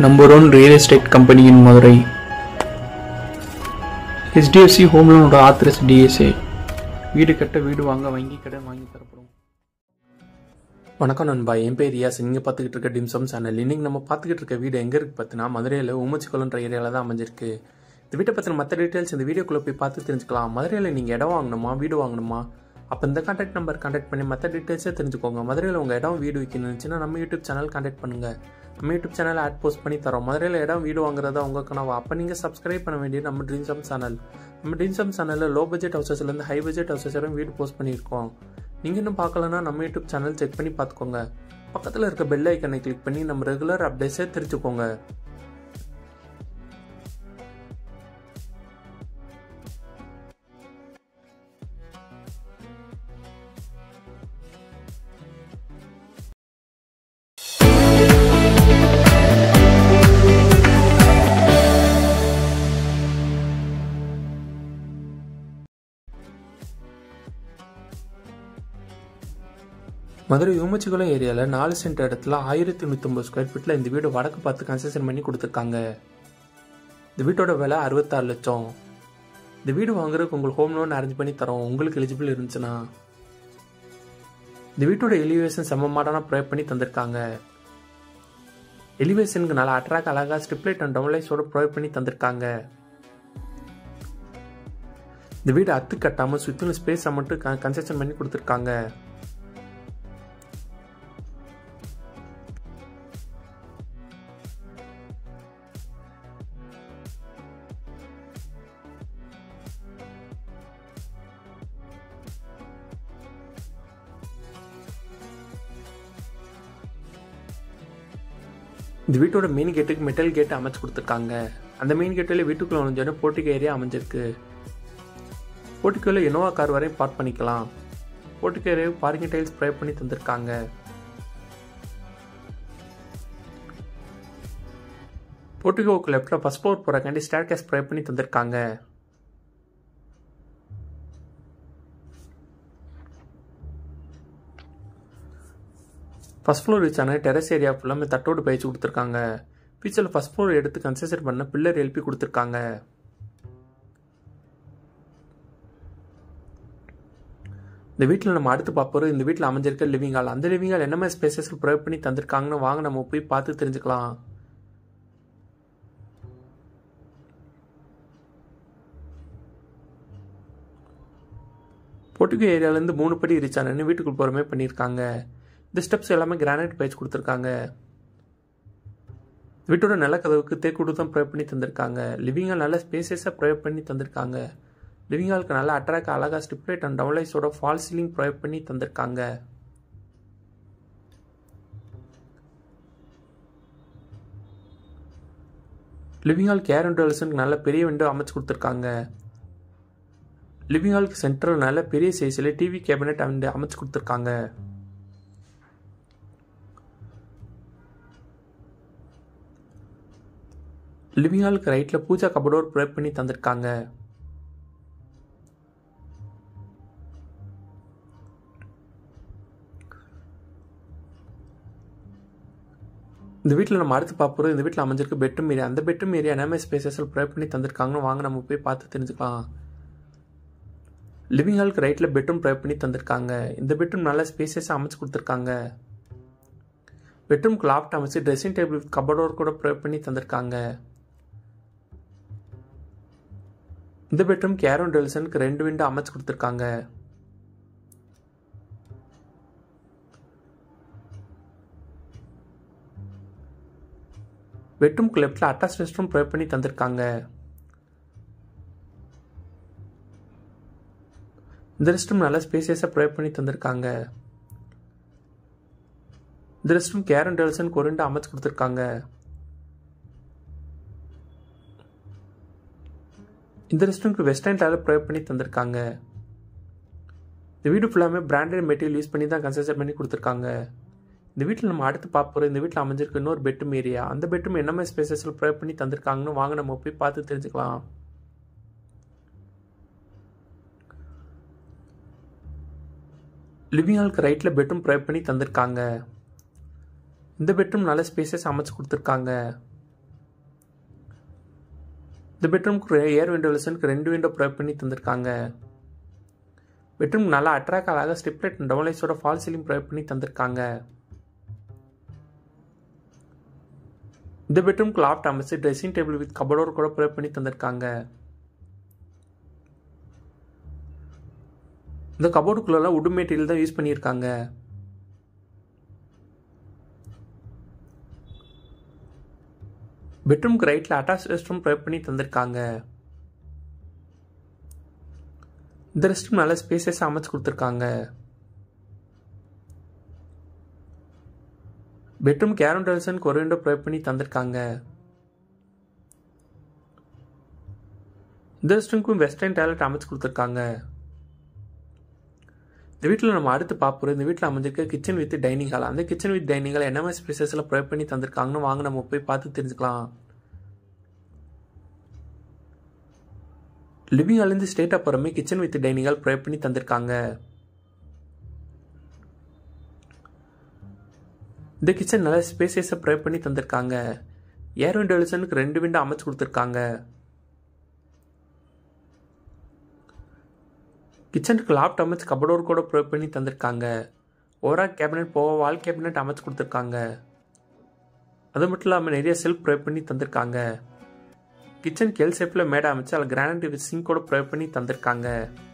number one real estate company in Madurai HDFC home லோனோட ஆத்திரஸ் DSA வீடு கட்ட வீடு வாங்க வங்கி கடன் வாங்கி தரப்படும் வணக்கம் நண்பா என் பேர் ரியாஸ் நீங்கள் பார்த்துக்கிட்டு இருக்க டிம்சம் சேனல் இன்னைக்கு நம்ம பார்த்துக்கிட்டு இருக்க வீடு எங்கே இருக்குது பார்த்தீங்கன்னா மதுரையில் ஊமச்சிக்குளன்ற ஏரியாவில் தான் அமைஞ்சிருக்கு இந்த வீட்டை பற்றின மற்ற டீட்டெயில்ஸ் இந்த வீடியோக்குள்ளே போய் பார்த்து தெரிஞ்சுக்கலாம் மதுரையில் நீங்கள் இடம் வாங்கணுமா வீடு வாங்கணுமா அப்போ இந்த கான்டாக்ட் நம்பர் கான்டாக்ட் பண்ணி மற்ற டீட்டெயில்ஸே தெரிஞ்சுக்கோங்க மதுரையில் உங்கள் இடம் வீடு விற்கணுச்சுன்னா நம்ம யூடியூப் சேனல் கான்டாக்ட் பண்ணுங்கள் நம்ம யூடியூப் சேனல் ஆட் போஸ்ட் பண்ணி தரோம் மதுரையில் இடம் வீடு வாங்குறதா உங்கள் கனவா அப்போ நீங்கள் சப்ஸ்கிரைப் பண்ண வேண்டியது நம்ம ட்ரீம்சம் சேனல் நம்ம ட்ரீம்சம் சேனலில் லோ பட்ஜெட் ஹவுசஸ்லேருந்து ஹை பட்ஜெட் ஹவுசஸ் வரையும் வீடு போஸ்ட் பண்ணியிருக்கோம் நீங்கள் இன்னும் பார்க்கலன்னா நம்ம யூடியூப் சேனல் செக் பண்ணி பார்த்துக்கோங்க பக்கத்தில் இருக்க பெல் ஐக்கனை கிளிக் பண்ணி நம்ம ரெகுலர் அப்டேட்ஸை தெரிஞ்சுக்கோங்க மதுரை யூமச்சிகுளம் ஏரியாவில் நாலு சென்ட் இடத்துல ஆயிரத்தி நூற்றம்பது ஸ்கொயர் ஃபீட்டில் இந்த வீடு வடக்கு பார்த்து கன்ஸ்ட்ரக்ஷன் பண்ணி கொடுத்துருக்காங்க இந்த வீட்டோட விலை அறுபத்தாறு லட்சம் இந்த வீடு வாங்குறதுக்கு உங்களுக்கு ஹோம் லோன் அரேஞ்ச் பண்ணி தரோம் உங்களுக்கு எலிஜிபிள் இருந்துச்சுன்னா இந்த வீட்டோட எலிவேஷன் செம்ம மாடனாக ப்ரொவைட் பண்ணி தந்திருக்காங்க எலிவேஷனுக்கு நல்லா அட்ராக்ட் அழகாக ஸ்ட்ரிப்லைட் அண்ட் டவுன்லைட்ஸோட ப்ரொவைட் பண்ணி தந்திருக்காங்க இந்த வீடு அத்து கட்டாமல் சுற்றிலும் ஸ்பேஸை மட்டும் கன்ஸ்ட்ரக்ஷன் பண்ணி கொடுத்துருக்காங்க இந்த வீட்டோட மெயின் கேட்டுக்கு மெட்டல் கேட் அமைச்சு கொடுத்துருக்காங்க அந்த மெயின் கேட்டில் வீட்டுக்குள்ள நுழைஞ்சோடனே போர்ட்டிகோ ஏரியா அமைஞ்சிருக்கு போர்ட்டிகோவில் இனோவா கார் வரையும் பார்க் பண்ணிக்கலாம் portico area parking tiles provide பண்ணி தந்திருக்காங்க போர்ட்டிகோவுக்கு லெஃப்டில் ஃபஸ்ட் ஃப்ளோர் போகிறக்காண்டி ஸ்டேர் கேஸ் ப்ரொவைட் பண்ணி தந்திருக்காங்க ஃபஸ்ட் ஃப்ளோர் ரீச் ஆன டெரஸ் ஏரியா ஃபுல்லாமே தட்டோடு பயிற்சி கொடுத்துருக்காங்க ஃபியூச்சரில் ஃபஸ்ட் ஃப்ளோர் எடுத்து கன்செஷன் பண்ண பில்லர் எழுப்பி கொடுத்துருக்காங்க இந்த வீட்டில் நம்ம அடுத்து பார்ப்போம் இந்த வீட்டில் அமைஞ்சிருக்க லிவிங் ஹால் அந்த லிவிங் ஹால் என்ன மாதிரி ஸ்பேசஸ் ப்ரொவைட் பண்ணி தந்திருக்காங்கன்னு வாங்க நம்ம போய் பார்த்து தெரிஞ்சுக்கலாம் போர்ட்டுகோ ஏரியாவிலேருந்து மூணு படி ரீச் ஆனு வீட்டுக்குள் போகிற மாதிரி பண்ணியிருக்காங்க இந்த ஸ்டெப்ஸ் எல்லாமே கிரானைட் பேஜ் கொடுத்துருக்காங்க வீட்டோட நல்ல கதவுக்கு தேக்குடு தான் ப்ரொவைட் பண்ணி தந்திருக்காங்க லிவிங் ஹால் நல்ல ஸ்பேசஸாக ப்ரொவைட் பண்ணி தந்திருக்காங்க லிவிங் ஹாலுக்கு நல்ல அட்ராக்ட் அழகாக ஸ்டிப்லைட் அண்ட் டவுன்லைஸோட ஃபால் சீலிங் ப்ரொவைட் பண்ணி தந்திருக்காங்க லிவிங் ஹால் கேர் அண்ட் டெவல்ஸனுக்கு நல்ல பெரிய விண்டோ அமைச்சு கொடுத்துருக்காங்க லிவிங் ஹாலுக்கு சென்டரில் நல்ல பெரிய சைஸில் டிவி கேபினெட் அண்ட் அமைச்சு கொடுத்துருக்காங்க லிவிங் ஹாலுக்கு ரைட்டில் பூஜா கபடோர் ப்ரொவைட் பண்ணி தந்திருக்காங்க இந்த வீட்டில் நம்ம அடுத்து பார்ப்போம் இந்த வீட்டில் அமைஞ்சிருக்க பெட்ரூம் ஏரியா அந்த பெட்ரூம் ஏரியா என்ன ஸ்பேசஸில் ப்ரொவைட் பண்ணி தந்திருக்காங்கன்னு வாங்க நம்ம போய் பார்த்து தெரிஞ்சுக்கலாம் லிவிங் ஹாலுக்கு ரைட்டில் பெட்ரூம் ப்ரொவைட் பண்ணி தந்திருக்காங்க இந்த பெட்ரூம் நல்ல ஸ்பேசஸாக அமைச்சு கொடுத்துருக்காங்க பெட்ரூம்க்கு லாப்ட் அமைச்சு ட்ரெஸ்ஸிங் டேபிள் கபடோர் கூட ப்ரொவைட் பண்ணி தந்திருக்காங்க இந்த பெட்ரூம் கேரோன் டெல்சனுக்கு ரெண்டு விண்டோ அமைச்சு கொடுத்துருக்காங்க பெட்ரூம்க்கு லெஃப்டில் அட்டாச் ரெஸ்ட் ரூம் ப்ரொவைட் பண்ணி தந்திருக்காங்க இந்த ரெஸ்ட் ரூம் நல்ல ஸ்பேசியஸாக ப்ரொவைட் பண்ணி தந்திருக்காங்க இந்த ரெஸ்ட் ரூம் கேரன் டெல்சன் கொரிண்டா அமைச்சு கொடுத்துருக்காங்க இந்த ரெஸ்டாரண்ட்க்கு வெஸ்டர்ன் டைலர் ப்ரொவைட் பண்ணி தந்திருக்காங்க இந்த வீடு ஃபுல்லாமே பிராண்டட் மெட்டீரியல் யூஸ் பண்ணி தான் கன்ஸ்ட்ரக்ஷன் பண்ணி கொடுத்துருக்காங்க இந்த வீட்டில் நம்ம அடுத்து பார்ப்போம் இந்த வீட்டில் அமைஞ்சிருக்க இன்னொரு பெட்ரூம் ஏரியா அந்த பெட்ரூம் என்ன மாதிரி ஸ்பேசஸில் ப்ரொவைட் பண்ணி தந்திருக்காங்கன்னு வாங்க நம்ம போய் பார்த்து தெரிஞ்சுக்கலாம் லிவிங் ஹாலுக்கு ரைட்டில் பெட்ரூம் ப்ரொவைட் பண்ணி தந்திருக்காங்க இந்த பெட்ரூம் நல்ல ஸ்பேசஸ் அமைச்சு கொடுத்துருக்காங்க இந்த பெட்ரூம்க்கு ஏர் விண்டோலசனுக்கு ரெண்டு விண்டோ ப்ரொவைட் பண்ணி தந்திருக்காங்க பெட்ரூம் நல்லா அட்ராக்ட் ஆகாத ஸ்டிப்லைட் டபுளைஸோட ஃபால் சீலிங் ப்ரொவைட் பண்ணி தந்திருக்காங்க இந்த பெட்ரூம்க்கு லாஃப்ட் அமைச்சு ட்ரெஸ்ஸிங் டேபிள் வித் கபடோர் கூட ப்ரொவைட் பண்ணி தந்திருக்காங்க இந்த கபோர்டுக்குள்ளெல்லாம் உட் மெட்டீரியல் தான் யூஸ் பண்ணியிருக்காங்க பெட்ரூம்க்கு ரைட்டில் அட்டாச் ரெஸ்ட் ரூம் ப்ரொவைட் பண்ணி தந்திருக்காங்க இந்த ரெஸ்ட் ரூம் நல்ல ஸ்பேசஸாக அமைச்சு கொடுத்துருக்காங்க பெட்ரூம் கேரன் டெல்சனுக்கு ஒரு விண்டோ ப்ரொவைட் பண்ணி தந்திருக்காங்க இந்த ரெஸ்ட் ரூம்க்கும் வெஸ்டர்ன் டாய்லெட் அமைச்சு கொடுத்துருக்காங்க இந்த வீட்டில் நம்ம அடுத்து பார்ப்போம் இந்த வீட்டில் அமைஞ்சிருக்க கிச்சன் வித் டைனிங் ஹால் அந்த கிச்சன் வித் டைனிங் ஹால் என்ன ஸ்பேசஸில் ப்ரொவைட் பண்ணி தந்திருக்காங்கன்னு வாங்க நம்ம போய் பார்த்து தெரிஞ்சுக்கலாம் லிவிங் ஹால்லேருந்து ஸ்டேட்டாக போகிறமே kitchen with dining hall provide பண்ணி தந்திருக்காங்க இந்த கிச்சன் நல்ல ஸ்பேசியஸை ப்ரொவைட் பண்ணி தந்திருக்காங்க ஏர் விண்டோ எலிசனுக்கு ரெண்டு விண்டோ அமைச்சு கொடுத்துருக்காங்க கிச்சனுக்கு லாப்ட் அமைச்சு கபடோர் கூட ப்ரொவைட் பண்ணி தந்திருக்காங்க ஓரா கேபினெட் போக வால் கேபினெட் அமைச்சு கொடுத்துருக்காங்க அது மட்டும் இல்லாமல் நிறைய செல்ஃப் ப்ரொவைட் பண்ணி தந்திருக்காங்க கிச்சன் கெல் ஷேப்பில் மேடை அமைச்சு அதில் கிரானைட் வித் சிங்க் கூட ப்ரொவைட் பண்ணி தந்திருக்காங்க